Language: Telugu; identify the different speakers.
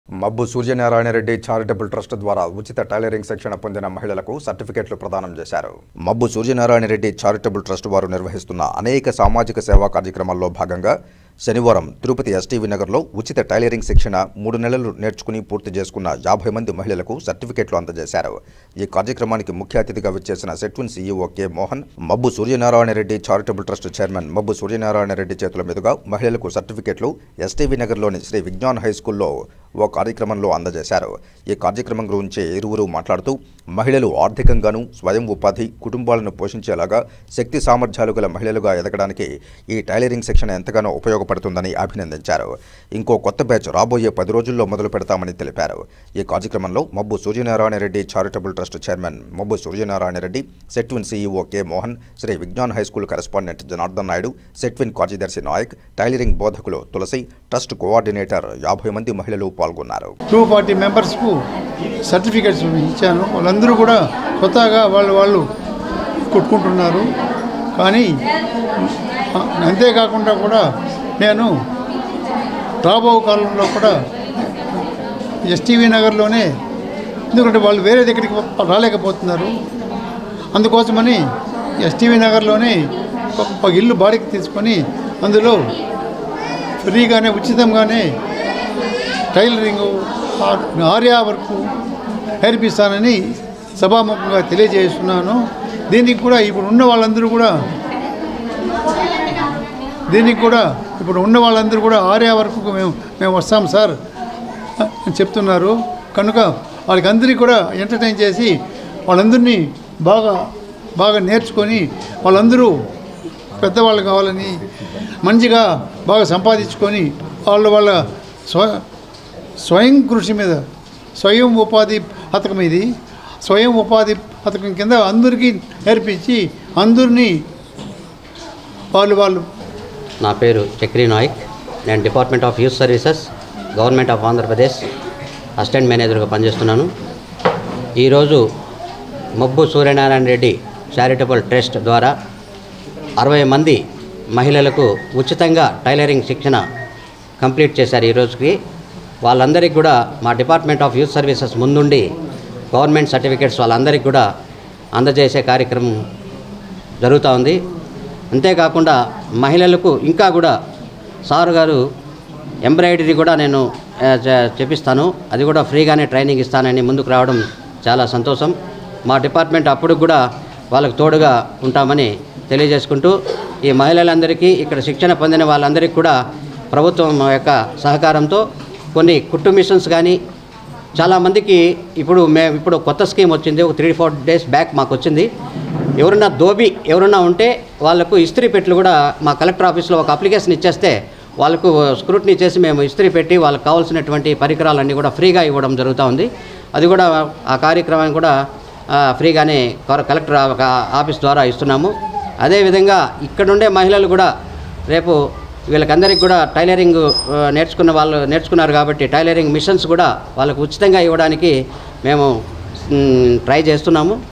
Speaker 1: మబ్బు సూర్యనారాయణ రెడ్డి చారిటబుల్ ట్రస్ట్ ద్వారా ఉచిత టైలరింగ్ శిక్షణ పొందిన మహిళలకు సర్టిఫికెట్లు ప్రదానం చేశారు మబ్బు సూర్యనారాయణ రెడ్డి చారిటబుల్ ట్రస్ట్ వారు నిర్వహిస్తున్న అనేక సామాజిక సేవా కార్యక్రమాల్లో భాగంగా శనివారం తిరుపతి ఎస్టీవీ నగర్లో ఉచిత టైలరింగ్ శిక్షణ మూడు నెలలు నేర్చుకుని పూర్తి చేసుకున్న యాభై మంది మహిళలకు సర్టిఫికెట్లు అందజేశారు ఈ కార్యక్రమానికి ముఖ్య అతిథిగా విచ్చేసిన Setwin CEO K Mohan Mabbu Suryanarayana Reddy charitable trust chairman Mabbu Suryanarayana Reddy చేతుల మీదుగా మహిళలకు సర్టిఫికెట్లు ఎస్టీవీ నగర్లోని శ్రీ విజ్ఞాన్ హై స్కూల్లో ఓ కార్యక్రమంలో అందజేశారు ఈ కార్యక్రమం గురించి ఇరువురు మాట్లాడుతూ మహిళలు ఆర్థికంగానూ స్వయం ఉపాధి కుటుంబాలను పోషించేలాగా శక్తి సామర్థ్యాలు గల మహిళలుగా ఎదగడానికి ఈ టైలరింగ్ శిక్షణ ఎంతగానో ఉపయోగపడుతుందని అభినందించారు ఇంకో కొత్త బ్యాచ్ రాబోయే పది రోజుల్లో మొదలు పెడతామని తెలిపారు ఈ కార్యక్రమంలో Mabbu Suryanarayana Reddy charitable trust chairman Mabbu Suryanarayana Reddy SETWIN CEO K Mohan Sri Vignan high school correspondent Janardhan Naidu SETWIN కార్యదర్శి నాయక్ టైలరింగ్ బోధకులు తులసి ట్రస్ట్ కోఆర్డినేటర్ యాభై మంది మహిళలు పాల్గొన్నారు
Speaker 2: టూ ఫార్టీ మెంబర్స్కు సర్టిఫికెట్స్ ఇచ్చాను వాళ్ళందరూ కూడా స్వతహాగా వాళ్ళు వాళ్ళు కుట్టుకుంటున్నారు కానీ ఆ, అంతేకాకుండా కూడా నేను రాబో కాలంలో కూడా ఎస్టీవీ నగర్లోనే ఎందుకంటే వాళ్ళు వేరే దగ్గరికి రాలేకపోతున్నారు అందుకోసమని ఎస్టీవీ నగర్లోనే ఒక ఒక ఇల్లు బాడికి తీసుకొని అందులో ఫ్రీగానే ఉచితంగానే టైలరింగ్ ఆర్యా వర్క్ నేర్పిస్తానని సభాముఖంగా తెలియజేస్తున్నాను దీనికి కూడా ఇప్పుడు ఉన్న వాళ్ళందరూ కూడా దీనికి కూడా ఇప్పుడు ఉన్న వాళ్ళందరూ కూడా ఆర్యా వరకు మేము మేము వస్తాం సార్ అని చెప్తున్నారు కనుక వాళ్ళకి అందరికీ కూడా ఎంటర్టైన్ చేసి వాళ్ళందరినీ బాగా బాగా నేర్చుకొని వాళ్ళందరూ పెద్దవాళ్ళు కావాలని మంచిగా బాగా సంపాదించుకొని వాళ్ళ వాళ్ళ స్వ స్వయం కృషి మీద స్వయం ఉపాధి పథకం ఇది స్వయం ఉపాధి పథకం కింద అందరికీ నేర్పించి అందరినీ వాళ్ళు వాళ్ళు
Speaker 3: నా పేరు చక్రి నాయక్ నేను department of youth services government of Andhra Pradesh assistant మేనేజర్గా పనిచేస్తున్నాను ఈరోజు మబ్బు సూర్యనారాయణ రెడ్డి చారిటబుల్ ట్రస్ట్ ద్వారా అరవై మంది మహిళలకు ఉచితంగా టైలరింగ్ శిక్షణ కంప్లీట్ చేశారు ఈ రోజుకి వాళ్ళందరికీ కూడా మా డిపార్ట్మెంట్ ఆఫ్ యూత్ సర్వీసెస్ ముందుండి గవర్నమెంట్ సర్టిఫికేట్స్ వాళ్ళందరికీ కూడా అందజేసే కార్యక్రమం జరుగుతూ ఉంది అంతేకాకుండా మహిళలకు ఇంకా కూడా సారు గారు ఎంబ్రాయిడరీ కూడా నేను ఆ, చ- చెప్పిస్తాను అది కూడా ఫ్రీగానే ట్రైనింగ్ ఇస్తానని ముందుకు రావడం చాలా సంతోషం మా డిపార్ట్మెంట్ అప్పుడు కూడా వాళ్ళకు తోడుగా ఉంటామని తెలియజేసుకుంటూ ఈ మహిళలందరికీ ఇక్కడ శిక్షణ పొందిన వాళ్ళందరికీ కూడా ప్రభుత్వం యొక్క సహకారంతో కొన్ని కుట్టు మిషన్స్ కానీ చాలామందికి ఇప్పుడు మేము ఇప్పుడు కొత్త స్కీమ్ వచ్చింది ఒక త్రీ ఫోర్ డేస్ బ్యాక్ మాకు వచ్చింది ఎవరన్నా దోబి ఎవరన్నా ఉంటే వాళ్ళకు ఇస్త్రీ పెట్లు కూడా మా కలెక్టర్ ఆఫీస్లో ఒక అప్లికేషన్ ఇచ్చేస్తే వాళ్ళకు స్క్రూట్నీ చేసి మేము ఇస్త్రీ పెట్టి వాళ్ళకి కావాల్సినటువంటి పరికరాలన్నీ కూడా ఫ్రీగా ఇవ్వడం జరుగుతూ ఉంది అది కూడా ఆ కార్యక్రమాన్ని కూడా ఆ, ఫ్రీగానే కర- కలెక్టర్ ఆ- ఆఫీస్ ద్వారా ఇస్తున్నాము అదేవిధంగా ఇక్కడుండే మహిళలు కూడా రేపు వీళ్ళకందరికీ కూడా టైలరింగ్ ఆ, నేర్చుకున్న వాళ్ళు నేర్చుకున్నారు కాబట్టి టైలరింగ్ మిషన్స్ కూడా వాళ్ళకు ఉచితంగా ఇవ్వడానికి మేము మ్, ట్రై చేస్తున్నాము